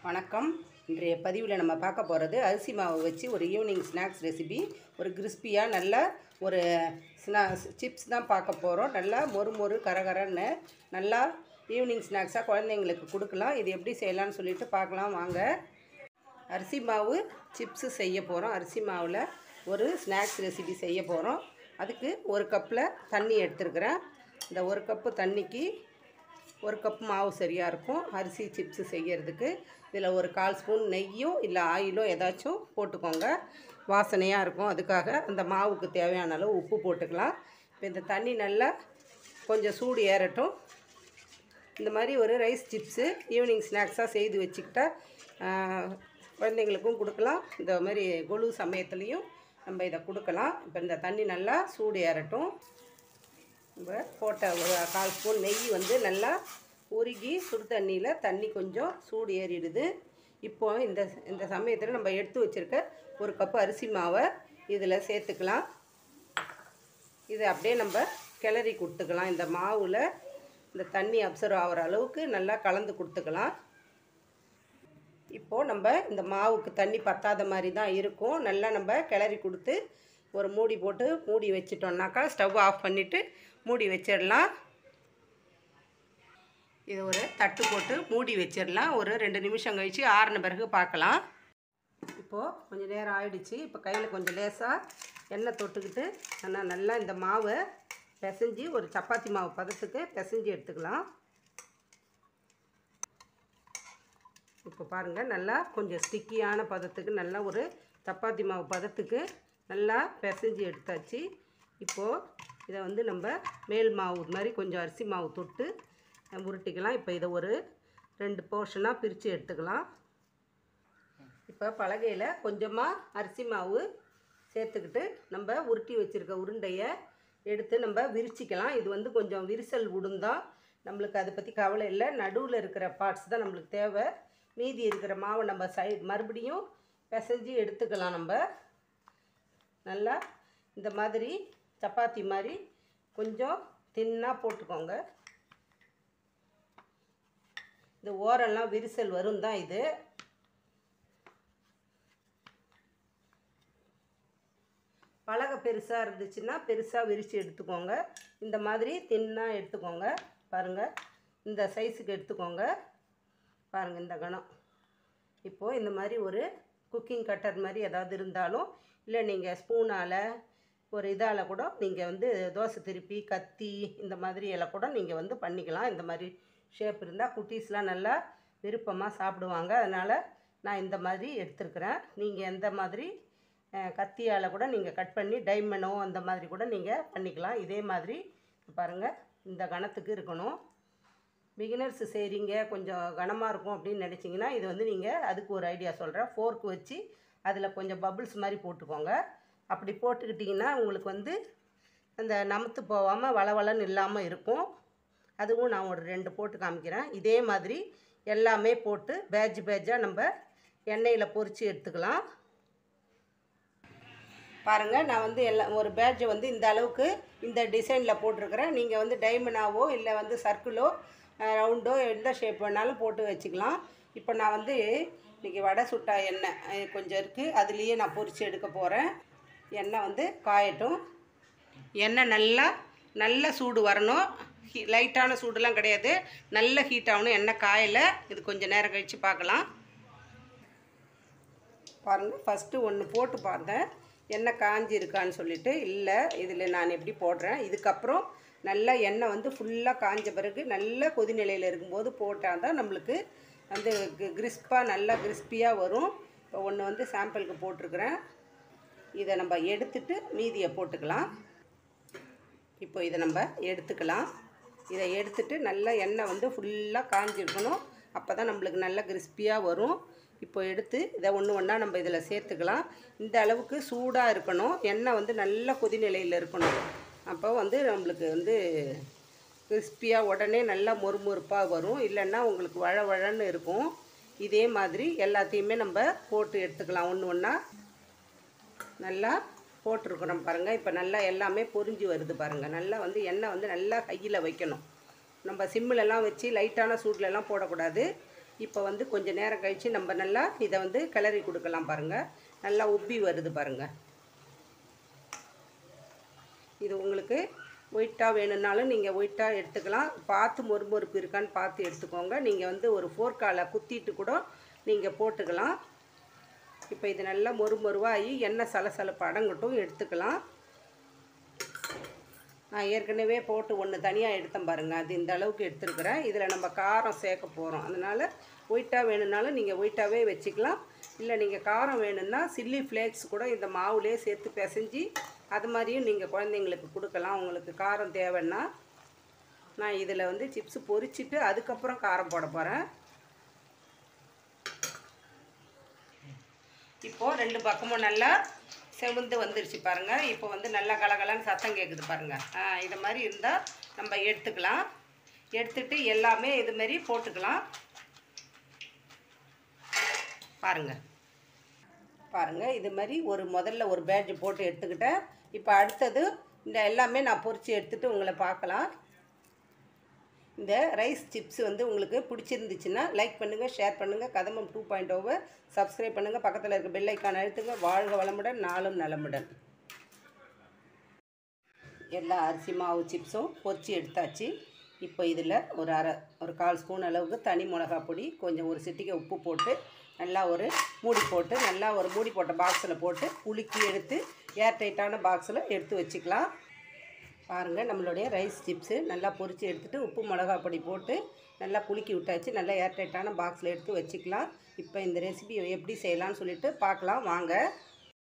வணக்கம் இன்றைய பதிவில் நம்ம பார்க்க போகிறது அரிசி மாவு வச்சு ஒரு ஈவினிங் ஸ்நாக்ஸ் ரெசிபி ஒரு கிறிஸ்பியாக நல்ல ஒரு ஸ்நா சிப்ஸ் தான் பார்க்க போகிறோம் நல்லா மொறு மொறு கரகரன்னு நல்லா ஈவினிங் ஸ்நாக்ஸாக குழந்தைங்களுக்கு கொடுக்கலாம் இது எப்படி செய்யலாம்னு சொல்லிட்டு பார்க்கலாம் வாங்க அரிசி மாவு சிப்ஸு செய்ய போகிறோம் அரிசி மாவில் ஒரு ஸ்நாக்ஸ் ரெசிபி செய்ய போகிறோம் அதுக்கு ஒரு கப்பில் தண்ணி எடுத்துருக்கிறேன் இந்த ஒரு கப்பு தண்ணிக்கு ஒரு கப் மாவு சரியாக இருக்கும் அரிசி சிப்ஸு செய்யறதுக்கு இதில் ஒரு கால் ஸ்பூன் நெய்யும் இல்லை ஆயிலோ ஏதாச்சும் போட்டுக்கோங்க வாசனையாக இருக்கும் அதுக்காக அந்த மாவுக்கு தேவையான அளவு உப்பு போட்டுக்கலாம் இப்போ இந்த தண்ணி நல்லா கொஞ்சம் சூடு ஏறட்டும் இந்த மாதிரி ஒரு ரைஸ் சிப்ஸு ஈவினிங் ஸ்நாக்ஸாக செய்து வச்சுக்கிட்டா ஆஹ், குழந்தைங்களுக்கும் கொடுக்கலாம் இந்த மாதிரி கொலு சமயத்துலேயும் நம்ம இதை கொடுக்கலாம் இப்போ இந்த தண்ணி நல்லா சூடு ஏறட்டும் நம்ம போட்ட ஒரு கால் ஸ்பூன் நெய் வந்து நல்லா உருகி சுடு தண்ணியில் தண்ணி கொஞ்சம் சூடு ஏறிடுது இப்போ இந்த இந்த சமயத்தில் நம்ம எடுத்து வச்சுருக்க ஒரு கப்பு அரிசி மாவை இதில் சேர்த்துக்கலாம் இதை அப்படியே நம்ம கிளறி கொடுத்துக்கலாம் இந்த மாவில் இந்த தண்ணி அப்சர்வ் ஆகிற அளவுக்கு நல்லா கலந்து கொடுத்துக்கலாம் இப்போது நம்ம இந்த மாவுக்கு தண்ணி பத்தாத மாதிரி தான் இருக்கும் நல்லா நம்ம கிளறி கொடுத்து ஒரு மூடி போட்டு மூடி வச்சிட்டோம்னாக்கா ஸ்டவ் ஆஃப் பண்ணிவிட்டு மூடி வச்சிடலாம் இது ஒரு தட்டு போட்டு மூடி வச்சிடலாம் ஒரு ரெண்டு நிமிஷம் கழித்து ஆறின பிறகு பார்க்கலாம் இப்போது கொஞ்சம் நேரம் ஆயிடுச்சு இப்போ கையில் கொஞ்சம் லேசாக எண்ணெய் தொட்டுக்கிட்டு நான் நல்லா இந்த மாவை பிசைஞ்சு ஒரு சப்பாத்தி மாவு பதத்துக்கு பிசைஞ்சு எடுத்துக்கலாம் இப்போ பாருங்கள் நல்லா கொஞ்சம் ஸ்டிக்கியான பதத்துக்கு நல்லா ஒரு சப்பாத்தி மாவு பதத்துக்கு நல்லா பிசைஞ்சு எடுத்தாச்சு இப்போது இதை வந்து நம்ம மேல் மாவு மாதிரி கொஞ்சம் அரிசி மாவு தொட்டு அஹ், உருட்டிக்கலாம் இப்போ இதை ஒரு ரெண்டு போர்ஷனாக பிரித்து எடுத்துக்கலாம் இப்போ பலகையில் கொஞ்சமாக அரிசி மாவு சேர்த்துக்கிட்டு நம்ம உருட்டி வச்சுருக்க உருண்டையை எடுத்து நம்ம விரிச்சிக்கலாம் இது வந்து கொஞ்சம் விரிசல் உடுந்தான் நம்மளுக்கு அதை பற்றி கவலை இல்லை நடுவில் இருக்கிற பார்ட்ஸ் தான் நம்மளுக்கு தேவை மீதி இருக்கிற மாவை நம்ம சைடு மறுபடியும் பிசைஞ்சு எடுத்துக்கலாம் நம்ம நல்லா இந்த மாதிரி சப்பாத்தி மாதிரி கொஞ்சம் தின்னாக போட்டுக்கோங்க இந்த ஓரெல்லாம் விரிசல் வரும் தான் இது பலகை பெருசாக இருந்துச்சுன்னா பெருசாக விரித்து எடுத்துக்கோங்க இந்த மாதிரி தின்னாக எடுத்துக்கோங்க பாருங்கள் இந்த சைஸுக்கு எடுத்துக்கோங்க பாருங்கள் இந்த கணம் இப்போது இந்த மாதிரி ஒரு குக்கிங் கட்டர் மாதிரி ஏதாவது இருந்தாலும் இல்லை நீங்கள் ஸ்பூனால் ஒரு இதால் கூட நீங்கள் வந்து தோசை திருப்பி கத்தி இந்த மாதிரி எல்லாம் கூட நீங்கள் வந்து பண்ணிக்கலாம் இந்த மாதிரி ஷேப் இருந்தால் குட்டீஸ்லாம் நல்லா விருப்பமாக சாப்பிடுவாங்க அதனால் நான் இந்த மாதிரி எடுத்துருக்கிறேன் நீங்கள் எந்த மாதிரி அஹ், கத்தியால் கூட நீங்கள் கட் பண்ணி டைமண்டோ அந்த மாதிரி கூட நீங்கள் பண்ணிக்கலாம் இதே மாதிரி பாருங்கள் இந்த கணத்துக்கு இருக்கணும் பிகினர்ஸ் செய்கிறீங்க கொஞ்சம் கனமாக இருக்கும் அப்படின்னு நினச்சிங்கன்னா இது வந்து நீங்கள் அதுக்கு ஒரு ஐடியா சொல்கிறேன் ஃபோர்க் வச்சு அதில் கொஞ்சம் பபிள்ஸ் மாதிரி போட்டுக்கோங்க அப்படி போட்டுக்கிட்டிங்கன்னா உங்களுக்கு வந்து அந்த நமுத்து போகாமல் வளவளன்னு இல்லாமல் இருக்கும் அதுவும் நான் ஒரு ரெண்டு போட்டு காமிக்கிறேன் இதே மாதிரி எல்லாமே போட்டு பேட்ச் பேட்சாக நம்ம எண்ணெயில் பொரித்து எடுத்துக்கலாம் பாருங்கள் நான் வந்து எல்லாம் ஒரு பேட்ஜை வந்து இந்த அளவுக்கு இந்த டிசைனில் போட்டிருக்கிறேன் நீங்கள் வந்து டைமண்டாவோ இல்லை வந்து சர்க்கிளோ ரவுண்டோ எந்த ஷேப் வேணாலும் போட்டு வச்சுக்கலாம் இப்போ நான் வந்து இன்றைக்கி வடை சுட்டா எண்ணெய் அஹ், கொஞ்சம் இருக்குது அதுலேயே நான் பொரித்து எடுக்க போகிறேன் எண்ணெய் வந்து காயட்டும் எண்ணெய் நல்லா நல்ல சூடு வரணும் ஹீ லைட்டான சூடுலாம் கிடையாது நல்ல ஹீட் ஆகணும் எண்ணெய் காயலை இது கொஞ்சம் நேரம் கழித்து பார்க்கலாம் பாருங்கள் ஃபஸ்ட்டு ஒன்று போட்டு பார்த்தேன் எண்ணெய் காஞ்சி இருக்கான்னு சொல்லிட்டு இல்லை இதில் நான் எப்படி போடுறேன் இதுக்கப்புறம் நல்லா எண்ணெய் வந்து ஃபுல்லாக காஞ்ச பிறகு நல்ல கொதிநிலையில் இருக்கும்போது போட்டால் தான் நம்மளுக்கு வந்து கிறிஸ்பாக நல்லா கிறிஸ்பியாக வரும் இப்போ ஒன்று வந்து சாம்பிளுக்கு போட்டிருக்கிறேன் இதை நம்ம எடுத்துட்டு மீதியை போட்டுக்கலாம் இப்போ இதை நம்ம எடுத்துக்கலாம் இதை எடுத்துட்டு நல்லா எண்ணெய் வந்து ஃபுல்லாக காஞ்சிருக்கணும் அப்போ தான் நம்மளுக்கு நல்ல கிறிஸ்பியாக வரும் இப்போ எடுத்து இதை ஒன்று ஒன்றா நம்ம இதில் சேர்த்துக்கலாம் இந்த அளவுக்கு சூடாக இருக்கணும் எண்ணெய் வந்து நல்ல கொதிநிலையில் இருக்கணும் அப்போ வந்து நம்மளுக்கு வந்து கிறிஸ்பியாக உடனே நல்லா மொறுமொறுப்பாக வரும் இல்லைன்னா உங்களுக்கு வழ வழன்னு இருக்கும் இதே மாதிரி எல்லாத்தையுமே நம்ம போட்டு எடுத்துக்கலாம் ஒன்று ஒன்றா நல்லா போட்டிருக்கிறோம் பாருங்கள் இப்போ நல்லா எல்லாமே பொரிஞ்சு வருது பாருங்கள் நல்லா வந்து எண்ணெய் வந்து நல்லா கையில் வைக்கணும் நம்ம சிம்மிலலாம் வச்சு லைட்டான சூட்லலாம் போடக்கூடாது இப்போ வந்து கொஞ்சம் நேரம் கழித்து நம்ம நல்லா இதை வந்து கிளறி கொடுக்கலாம் பாருங்கள் நல்லா உப்பி வருது பாருங்கள் இது உங்களுக்கு ஒயிட்டாக வேணும்னாலும் நீங்கள் ஒயிட்டாக எடுத்துக்கலாம் பார்த்து மொறுமொறுப்பு இருக்கான்னு பார்த்து எடுத்துக்கோங்க நீங்கள் வந்து ஒரு ஃபோர்க்கால குத்திட்டு கூட நீங்கள் போட்டுக்கலாம் இப்போ இது நல்லா மொறுமொருவாகி எண்ணெய் சலசலப்பு அடங்கட்டும் எடுத்துக்கலாம் நான் ஏற்கனவே போட்டு ஒன்று தனியாக எடுத்தேன் பாருங்கள் அது இந்த அளவுக்கு எடுத்துருக்குறேன் இதில் நம்ம காரம் சேர்க்க போகிறோம் அதனால் ஒயிட்டாக வேணும்னாலும் நீங்கள் ஒயிட்டாகவே வச்சுக்கலாம் இல்லை நீங்கள் காரம் வேணும்னா சில்லி ஃப்ளேக்ஸ் கூட இந்த மாவுலேயே சேர்த்து பிசைஞ்சு அது மாதிரியும் நீங்கள் குழந்தைங்களுக்கு கொடுக்கலாம் உங்களுக்கு காரம் தேவைன்னா நான் இதில் வந்து சிப்ஸ் பொரிச்சிட்டு அதுக்கப்புறம் காரம் போட போகிறேன் இப்போது ரெண்டு பக்கமும் நல்லா செவந்து வந்துருச்சு பாருங்கள் இப்போ வந்து நல்லா கலகலன்னு சத்தம் கேட்குது பாருங்கள் ஆ இது மாதிரி இருந்தால் நம்ம எடுத்துக்கலாம் எடுத்துட்டு எல்லாமே இது மாதிரி போட்டுக்கலாம் பாருங்கள் பாருங்கள் இது மாதிரி ஒரு முதல்ல ஒரு பேட்ஜ் போட்டு எடுத்துக்கிட்டேன் இப்போ அடுத்தது இந்த எல்லாமே நான் பொரித்து எடுத்துகிட்டு உங்களை பார்க்கலாம் இந்த ரைஸ் சிப்ஸ் வந்து உங்களுக்கு பிடிச்சிருந்துச்சுன்னா லைக் பண்ணுங்கள் ஷேர் பண்ணுங்கள் கதம்பம் டூ பாயிண்ட் ஓவை சப்ஸ்கிரைப் பண்ணுங்கள் பக்கத்தில் இருக்க பெல் ஐக்கான் அழுத்துங்க வாழ்க வளமுடன் நாளும் நலமுடன் எல்லா அரிசி மாவு சிப்ஸும் பொரிச்சு எடுத்தாச்சு இப்போ இதில் ஒரு அரை ஒரு கால் ஸ்பூன் அளவுக்கு தனி மிளகா பொடி கொஞ்சம் ஒரு சிட்டிகை உப்பு போட்டு நல்லா ஒரு மூடி போட்டு நல்லா ஒரு மூடி போட்ட பாக்ஸில் போட்டு குலுக்கி எடுத்து ஏர் டைட்டான பாக்ஸில் எடுத்து வச்சுக்கலாம் பாருங்கள் நம்மளுடைய ரைஸ் சிப்ஸு நல்லா பொரித்து எடுத்துகிட்டு உப்பு மிளகா பொடி போட்டு நல்லா குலுக்கி விட்டாச்சு நல்லா ஏர் டைட்டான பாக்ஸில் எடுத்து வச்சுக்கலாம் இப்போ இந்த ரெசிபி எப்படி செய்யலாம்னு சொல்லிட்டு பார்க்கலாம் வாங்க